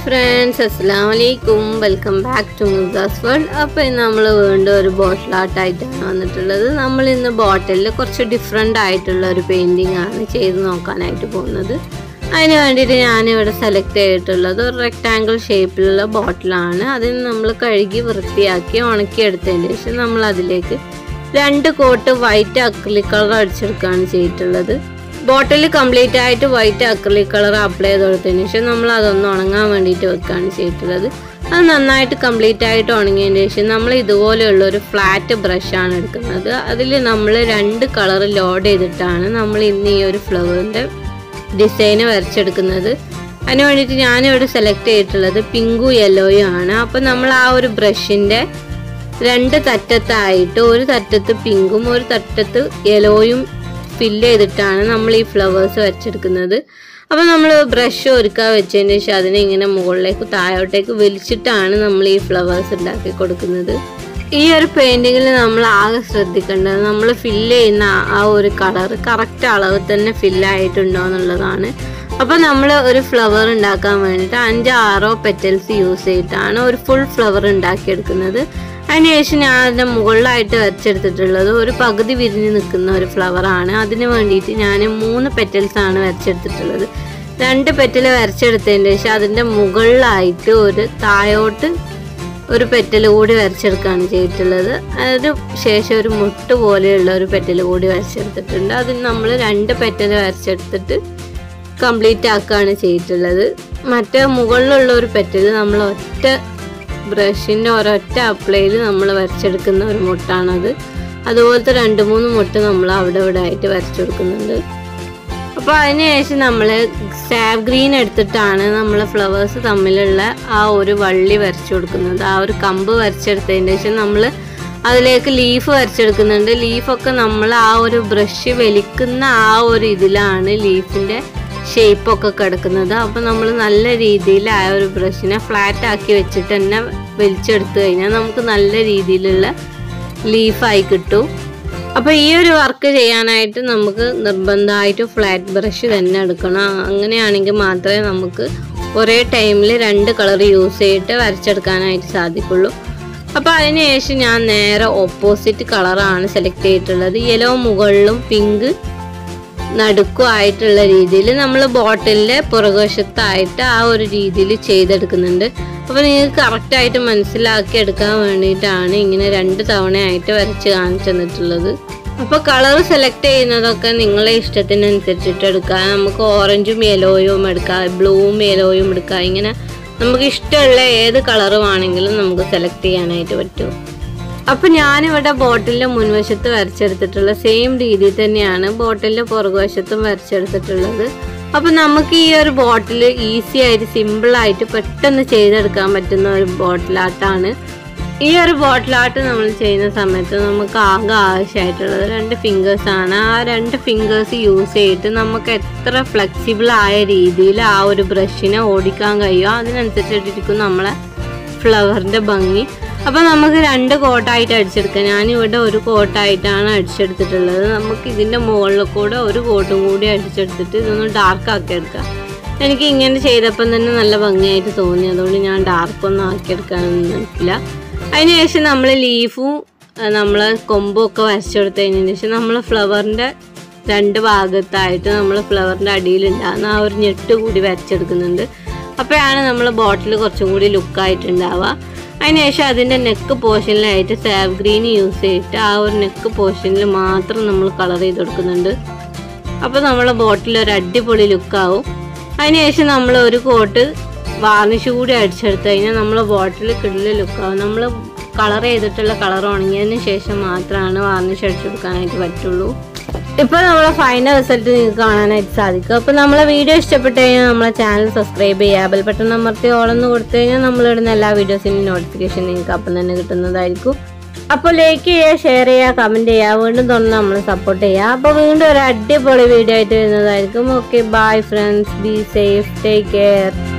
friends അസ്സാം വലൈക്കും welcome back to മുസാസ് വേൾഡ് അപ്പോൾ ഇന്ന് നമ്മൾ വീണ്ടും ഒരു ബോട്ടിൽ ആർട്ടായിട്ടാണ് വന്നിട്ടുള്ളത് നമ്മൾ ഇന്ന് ബോട്ടിലിൽ കുറച്ച് ഡിഫറെൻ്റ് ആയിട്ടുള്ള ഒരു പെയിൻറ്റിംഗ് ആണ് ചെയ്ത് നോക്കാനായിട്ട് പോകുന്നത് അതിന് വേണ്ടിയിട്ട് ഞാനിവിടെ സെലക്ട് ചെയ്തിട്ടുള്ളത് ഒരു റെക്റ്റാങ്കിൾ ഷേപ്പിലുള്ള ബോട്ടിലാണ് അതിന് നമ്മൾ കഴുകി വൃത്തിയാക്കി ഉണക്കിയെടുത്തതിന് ശേഷം നമ്മൾ അതിലേക്ക് രണ്ട് കോട്ട് വൈറ്റ് അക്രിലിക് കളർ അടിച്ചെടുക്കുകയാണ് ചെയ്തിട്ടുള്ളത് ബോട്ടിൽ കംപ്ലീറ്റ് ആയിട്ട് വൈറ്റ് അക്രിലിക് കളർ അപ്ലൈ ചെയ്ത് കൊടുത്തതിന് ശേഷം നമ്മൾ അതൊന്ന് ഉണങ്ങാൻ വേണ്ടിയിട്ട് വെക്കുകയാണ് ചെയ്തിട്ടുള്ളത് അത് നന്നായിട്ട് കംപ്ലീറ്റ് ആയിട്ട് ഉണങ്ങിയതിന് ശേഷം നമ്മൾ ഇതുപോലെയുള്ള ഒരു ഫ്ലാറ്റ് ബ്രഷാണ് എടുക്കുന്നത് അതിൽ നമ്മൾ രണ്ട് കളർ ലോഡ് ചെയ്തിട്ടാണ് നമ്മൾ ഇന്ന് ഈ ഒരു ഫ്ലവറിൻ്റെ ഡിസൈന് വരച്ചെടുക്കുന്നത് അതിന് വേണ്ടിയിട്ട് ഞാനിവിടെ സെലക്ട് ചെയ്തിട്ടുള്ളത് പിങ്കും യെല്ലോയും ആണ് അപ്പോൾ നമ്മൾ ആ ഒരു ബ്രഷിൻ്റെ രണ്ട് തറ്റത്തായിട്ട് ഒരു തറ്റത്ത് പിങ്കും ഒരു തറ്റത്ത് യെലോയും ഫില്ല് ചെയ്തിട്ടാണ് നമ്മൾ ഈ ഫ്ലവേഴ്സ് വരച്ചെടുക്കുന്നത് അപ്പോൾ നമ്മൾ ബ്രഷ് ഒരുക്കാൻ വെച്ചതിന് ശേഷം അതിനെ ഇങ്ങനെ മുകളിലേക്ക് താഴോട്ടേക്ക് വലിച്ചിട്ടാണ് നമ്മൾ ഈ ഫ്ലവേഴ്സ് ഉണ്ടാക്കി കൊടുക്കുന്നത് ഈ ഒരു പെയിൻറ്റിങ്ങിൽ നമ്മൾ ആകെ ശ്രദ്ധിക്കേണ്ടത് നമ്മൾ ഫില്ല് ചെയ്യുന്ന ആ- ആ ഒരു കളർ കറക്റ്റ് അളവ് തന്നെ ഫില്ലായിട്ടുണ്ടോ എന്നുള്ളതാണ് അപ്പോൾ നമ്മൾ ഒരു ഫ്ലവർ ഉണ്ടാക്കാൻ വേണ്ടിയിട്ട് അഞ്ചോ ആറോ പെറ്റൽസ് യൂസ് ചെയ്തിട്ടാണ് ഒരു ഫുൾ ഫ്ലവർ ഉണ്ടാക്കിയെടുക്കുന്നത് അതിനുശേഷം ഞാൻ അതിൻ്റെ മുകളിലായിട്ട് വരച്ചെടുത്തിട്ടുള്ളത് ഒരു പകുതി വിരിഞ്ഞ് നിൽക്കുന്ന ഒരു ഫ്ലവറാണ് അതിന് വേണ്ടിയിട്ട് ഞാൻ മൂന്ന് പെറ്റൽസ് ആണ് വരച്ചെടുത്തിട്ടുള്ളത് രണ്ട് പെറ്റൽ വരച്ചെടുത്തതിന് ശേഷം അതിൻ്റെ മുകളിലായിട്ട് ഒരു താഴോട്ട് ഒരു പെറ്റൽ കൂടി വരച്ചെടുക്കുകയാണ് ചെയ്തിട്ടുള്ളത് അതിന് ശേഷം ഒരു മുട്ട് പോലെയുള്ള ഒരു പെറ്റൽ കൂടി വരച്ചെടുത്തിട്ടുണ്ട് അതിന് നമ്മൾ രണ്ട് പെറ്റൽ വരച്ചെടുത്തിട്ട് കംപ്ലീറ്റ് ആക്കുകയാണ് ചെയ്തിട്ടുള്ളത് മറ്റേ മുകളിലുള്ള ഒരു പെറ്റൽ നമ്മൾ ഒറ്റ ബ്രഷിൻ്റെ ഒരൊറ്റ അപ്ലൈയിൽ നമ്മൾ വരച്ചെടുക്കുന്ന ഒരു മുട്ടാണത് അതുപോലത്തെ രണ്ട് മൂന്ന് മുട്ട് നമ്മൾ അവിടെ ഇവിടെ ആയിട്ട് വരച്ചു കൊടുക്കുന്നുണ്ട് അപ്പോൾ അതിനുശേഷം നമ്മൾ സാവ് ഗ്രീൻ എടുത്തിട്ടാണ് നമ്മൾ ഫ്ലവേഴ്സ് തമ്മിലുള്ള ആ ഒരു വള്ളി വരച്ചു കൊടുക്കുന്നത് ആ ഒരു കമ്പ് വരച്ചെടുത്തതിന് ശേഷം നമ്മൾ അതിലേക്ക് ലീഫ് വരച്ചെടുക്കുന്നുണ്ട് ലീഫൊക്കെ നമ്മൾ ആ ഒരു ബ്രഷ് വലിക്കുന്ന ആ ഒരു ഇതിലാണ് ലീഫിൻ്റെ ഷേപ്പൊക്കെ കിടക്കുന്നത് അപ്പോൾ നമ്മൾ നല്ല രീതിയിൽ ആ ഒരു ബ്രഷിനെ ഫ്ലാറ്റ് ആക്കി വെച്ചിട്ട് തന്നെ വലിച്ചെടുത്തു കഴിഞ്ഞാൽ നമുക്ക് നല്ല രീതിയിലുള്ള ലീഫായി കിട്ടും അപ്പോൾ ഈ ഒരു വർക്ക് ചെയ്യാനായിട്ട് നമുക്ക് നിർബന്ധമായിട്ട് ഫ്ലാറ്റ് ബ്രഷ് തന്നെ എടുക്കണം അങ്ങനെയാണെങ്കിൽ മാത്രമേ നമുക്ക് ഒരേ ടൈമിൽ രണ്ട് കളർ യൂസ് ചെയ്തിട്ട് വരച്ചെടുക്കാനായിട്ട് സാധിക്കുള്ളൂ അപ്പോൾ അതിനുശേഷം ഞാൻ നേരെ ഓപ്പോസിറ്റ് കളറാണ് സെലക്ട് ചെയ്തിട്ടുള്ളത് യെല്ലോ മുകളിലും പിങ്ക് നടുക്കുമായിട്ടുള്ള രീതിയിൽ നമ്മൾ ബോട്ടിലിൻ്റെ പുറകുവശത്തായിട്ട് ആ ഒരു രീതിയിൽ ചെയ്തെടുക്കുന്നുണ്ട് അപ്പോൾ നിങ്ങൾക്ക് കറക്റ്റായിട്ട് മനസ്സിലാക്കി എടുക്കാൻ വേണ്ടിയിട്ടാണ് ഇങ്ങനെ രണ്ട് തവണയായിട്ട് വരച്ച് കാണിച്ചു തന്നിട്ടുള്ളത് അപ്പോൾ കളർ സെലക്ട് ചെയ്യുന്നതൊക്കെ നിങ്ങളെ ഇഷ്ടത്തിനനുസരിച്ചിട്ട് എടുക്കാം നമുക്ക് ഓറഞ്ചും യെലോയും എടുക്കാം ബ്ലൂവും യെലോയും എടുക്കാം ഇങ്ങനെ നമുക്ക് ഇഷ്ടമുള്ള ഏത് കളറും ആണെങ്കിലും നമുക്ക് സെലക്ട് ചെയ്യാനായിട്ട് പറ്റും അപ്പൊ ഞാനിവിടെ ബോട്ടിലിന്റെ മുൻവശത്ത് വരച്ചെടുത്തിട്ടുള്ള സെയിം രീതിയിൽ തന്നെയാണ് ബോട്ടിലിന്റെ പുറകുവശത്തും വരച്ചെടുത്തിട്ടുള്ളത് അപ്പൊ നമുക്ക് ഈ ഒരു ബോട്ടിൽ ഈസി ആയിട്ട് സിമ്പിൾ ആയിട്ട് പെട്ടെന്ന് ചെയ്തെടുക്കാൻ പറ്റുന്ന ഒരു ബോട്ടിലാട്ടാണ് ഈ ഒരു ബോട്ടിലാട്ട് നമ്മൾ ചെയ്യുന്ന സമയത്ത് നമുക്ക് ആകെ ആവശ്യമായിട്ടുള്ളത് രണ്ട് ഫിംഗേഴ്സ് ആണ് ആ രണ്ട് ഫിംഗേഴ്സ് യൂസ് ചെയ്തിട്ട് നമുക്ക് എത്ര ഫ്ലെക്സിബിൾ ആയ രീതിയിൽ ആ ഒരു ബ്രഷിനെ ഓടിക്കാൻ കഴിയുമോ അതിനനുസരിച്ചിട്ടിരിക്കും നമ്മളെ ഫ്ലവറിൻ്റെ ഭംഗി അപ്പോൾ നമുക്ക് രണ്ട് കോട്ടായിട്ട് അടിച്ചെടുക്കാം ഞാനിവിടെ ഒരു കോട്ടായിട്ടാണ് അടിച്ചെടുത്തിട്ടുള്ളത് നമുക്ക് ഇതിൻ്റെ മുകളിൽ കൂടെ ഒരു കോട്ടും കൂടി അടിച്ചെടുത്തിട്ട് ഇതൊന്ന് ഡാർക്ക് ആക്കി എടുക്കാം എനിക്ക് ഇങ്ങനെ ചെയ്തപ്പം തന്നെ നല്ല ഭംഗിയായിട്ട് തോന്നി അതുകൊണ്ട് ഞാൻ ഡാർക്കൊന്നും ആക്കിയെടുക്കാനൊന്നുമില്ല അതിനുശേഷം നമ്മൾ ലീഫും നമ്മൾ കൊമ്പും ഒക്കെ വരച്ചെടുത്ത് കഴിഞ്ഞതിന് ശേഷം നമ്മൾ ഫ്ലവറിൻ്റെ രണ്ട് ഭാഗത്തായിട്ട് നമ്മൾ ഫ്ലവറിൻ്റെ അടിയിലുണ്ടാകുന്ന ആ ഒരു ഞെട്ട് കൂടി വരച്ചെടുക്കുന്നുണ്ട് അപ്പോഴാണ് നമ്മൾ ബോട്ടിൽ കുറച്ചും കൂടി ലുക്കായിട്ടുണ്ടാവുക അതിനുശേഷം അതിൻ്റെ നെക്ക് പോർഷനിലായിട്ട് സാവ് ഗ്രീൻ യൂസ് ചെയ്തിട്ട് ആ ഒരു നെക്ക് പോർഷനിൽ മാത്രം നമ്മൾ കളർ ചെയ്ത് കൊടുക്കുന്നുണ്ട് അപ്പോൾ നമ്മളെ ബോട്ടിൽ ഒരു അടിപൊളി ലുക്കാവും അതിനുശേഷം നമ്മൾ ഒരു കോട്ട് വാർണിഷ് കൂടി അടിച്ചെടുത്ത് കഴിഞ്ഞാൽ നമ്മൾ ബോട്ടിൽ കിടല് ലുക്കാവും നമ്മൾ കളർ ചെയ്തിട്ടുള്ള കളർ ഉണങ്ങിയതിന് ശേഷം മാത്രമാണ് വാർണിഷ് അടിച്ചെടുക്കാനായിട്ട് പറ്റുള്ളൂ ഇപ്പോൾ നമ്മളെ ഫൈനൽ റിസൾട്ട് നിങ്ങൾക്ക് കാണാനായിട്ട് സാധിക്കും അപ്പോൾ നമ്മളെ വീഡിയോ ഇഷ്ടപ്പെട്ട് കഴിഞ്ഞാൽ നമ്മളെ ചാനൽ സബ്സ്ക്രൈബ് ചെയ്യുക ബെൽ ബട്ടൺ അമർത്തി ഓളെന്ന് കൊടുത്തു കഴിഞ്ഞാൽ നമ്മളിടുന്ന എല്ലാ വീഡിയോസിൻ്റെയും നോട്ടിഫിക്കേഷൻ നിങ്ങൾക്ക് അപ്പം തന്നെ കിട്ടുന്നതായിരിക്കും അപ്പോൾ ലൈക്ക് ചെയ്യുക ഷെയർ ചെയ്യുക കമൻറ്റ് ചെയ്യുക വീണ്ടും തുറന്ന് നമ്മൾ സപ്പോർട്ട് ചെയ്യുക അപ്പോൾ വീണ്ടും ഒരു അടിപൊളി വീഡിയോ ആയിട്ട് വരുന്നതായിരിക്കും okay bye friends be safe take care